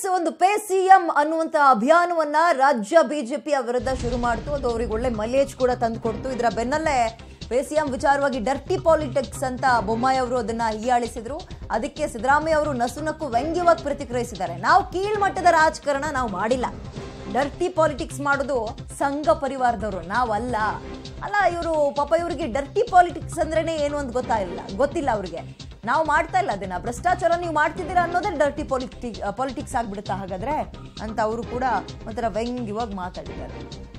ಒಂದು pay CM ಅನ್ನುವಂತ ಅಭಿಯಾನವನ್ನ ರಾಜ್ಯ ಬಿಜೆಪಿಯ ವಿರುದ್ಧ ಶುರು ಮಾಡ್ತು ಅದು ಅವ್ರಿಗೆ ಒಳ್ಳೆ ಮೈಲೇಜ್ ಕೂಡ ತಂದು ಕೊಡ್ತು ಇದರ ಬೆನ್ನಲ್ಲೇ ಪೇ ಸಿಎಂ ವಿಚಾರವಾಗಿ ಡರ್ಟಿ ಪಾಲಿಟಿಕ್ಸ್ ಅಂತ ಬೊಮ್ಮಾಯಿ ಅವರು ಅದನ್ನ ಹೀಯಾಳಿಸಿದ್ರು ಅದಕ್ಕೆ ಸಿದ್ದರಾಮಯ್ಯ ಅವರು ನಸುನಕ್ಕು ವ್ಯಂಗ್ಯವಾಗಿ ಪ್ರತಿಕ್ರಿಯಿಸಿದ್ದಾರೆ ನಾವು ಕೀಳ್ಮಟ್ಟದ ರಾಜಕಾರಣ ನಾವು ಮಾಡಿಲ್ಲ ಡರ್ಟಿ ಪಾಲಿಟಿಕ್ಸ್ ಮಾಡೋದು ಸಂಘ ಪರಿವಾರದವರು ನಾವಲ್ಲ ಅಲ್ಲ ಇವರು ಪಾಪ ಇವರಿಗೆ ಡರ್ಟಿ ಪಾಲಿಟಿಕ್ಸ್ ಅಂದ್ರೇನೆ ಏನು ಅಂತ ಗೊತ್ತಾಗಿಲ್ಲ ಗೊತ್ತಿಲ್ಲ ಅವ್ರಿಗೆ ನಾವು ಮಾಡ್ತಾ ಇಲ್ಲ ಅದನ್ನ ಭ್ರಷ್ಟಾಚಾರ ನೀವು ಮಾಡ್ತಿದ್ದೀರಾ ಅನ್ನೋದೇ ಡರ್ಟಿ ಪಾಲಿಟಿಕ್ ಪಾಲಿಟಿಕ್ಸ್ ಆಗ್ಬಿಡುತ್ತಾ ಹಾಗಾದ್ರೆ ಅಂತ ಅವರು ಕೂಡ ಒಂಥರ ವ್ಯಂಗ್ಯವಾಗಿ ಮಾತಾಡಿದ್ದಾರೆ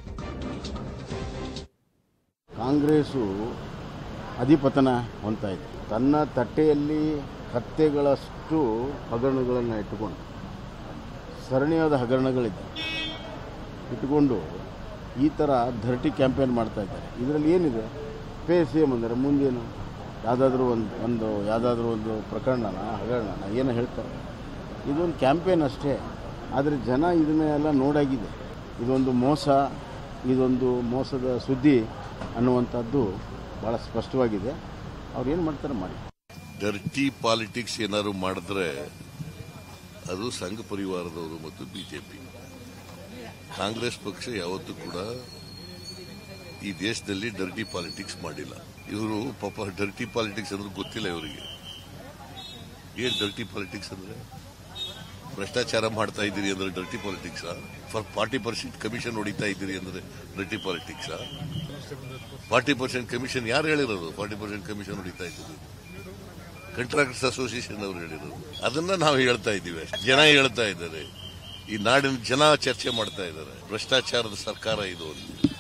ಕಾಂಗ್ರೆಸ್ಸು ಅಧಿಪತನ ಹೊಂದ್ತಾ ಇದೆ ತನ್ನ ತಟ್ಟೆಯಲ್ಲಿ ಕತ್ತೆಗಳಷ್ಟು ಹಗರಣಗಳನ್ನು ಇಟ್ಟುಕೊಂಡು ಸರಣಿಯಾದ ಹಗರಣಗಳಿದೆ ಇಟ್ಕೊಂಡು ಈ ಥರ ಧರ್ಟಿ ಕ್ಯಾಂಪೇನ್ ಮಾಡ್ತಾ ಇದ್ದಾರೆ ಇದರಲ್ಲಿ ಏನಿದೆ ಪೇ ಸಿ ಎಮ್ ಅಂದರೆ ಮುಂದೇನು ಯಾವುದಾದ್ರೂ ಒಂದು ಒಂದು ಯಾವುದಾದ್ರೂ ಒಂದು ಪ್ರಕರಣನ ಹಗರಣನ ಏನೋ ಹೇಳ್ತಾರೆ ಇದೊಂದು ಕ್ಯಾಂಪೇನ್ ಅಷ್ಟೇ ಆದರೆ ಜನ ಇದನ್ನೆಲ್ಲ ನೋಡಾಗಿದೆ ಇದೊಂದು ಮೋಸ ಇದೊಂದು ಮೋಸದ ಸುದ್ದಿ ಅನ್ನುವಂಥದ್ದು ಭಾಳ ಸ್ಪಷ್ಟವಾಗಿದೆ ಅವ್ರು ಏನು ಮಾಡ್ತಾರೆ ಮಾಡಿ ಡರ್ಟಿ ಪಾಲಿಟಿಕ್ಸ್ ಏನಾದ್ರು ಮಾಡಿದ್ರೆ ಅದು ಸಂಘ ಪರಿವಾರದವರು ಮತ್ತು ಬಿಜೆಪಿ ಕಾಂಗ್ರೆಸ್ ಪಕ್ಷ ಯಾವತ್ತೂ ಕೂಡ ಈ ದೇಶದಲ್ಲಿ ಡರ್ಟಿ ಪಾಲಿಟಿಕ್ಸ್ ಮಾಡಿಲ್ಲ ಇವರು ಪಾಪ ಡರ್ಟಿ ಪಾಲಿಟಿಕ್ಸ್ ಅಂದ್ರೆ ಗೊತ್ತಿಲ್ಲ ಇವರಿಗೆ ಏನ್ ಡರ್ಟಿ ಪಾಲಿಟಿಕ್ಸ್ ಅಂದ್ರೆ ಭ್ರಷ್ಟಾಚಾರ ಮಾಡ್ತಾ ಇದ್ದೀರಿ ಅಂದ್ರೆ dirty politics for forty percent commission ಹೊಡಿತಾ ಇದ್ದೀರಿ ಅಂದ್ರೆ dirty politics forty percent commission ಯಾರು ಹೇಳಿರೋದು ಫಾರ್ಟಿ ಪರ್ಸೆಂಟ್ ಕಮಿಷನ್ ಹೊಡಿತಾ ಇದ್ದೀರಿ ಕಾಂಟ್ರಾಕ್ಟರ್ಸ್ ಅಸೋಸಿಯೇಷನ್ ಅವರು ಹೇಳಿರೋದು ಅದನ್ನ ನಾವು ಹೇಳ್ತಾ ಇದ್ದೀವಿ ಅಷ್ಟೇ. ಜನ ಹೇಳ್ತಾ ಇದ್ದಾರೆ ಈ ನಾಡಿನ ಜನ ಚರ್ಚೆ ಮಾಡ್ತಾ ಇದ್ದಾರೆ ಭ್ರಷ್ಟಾಚಾರದ ಸರ್ಕಾರ ಇದು ಅಂತ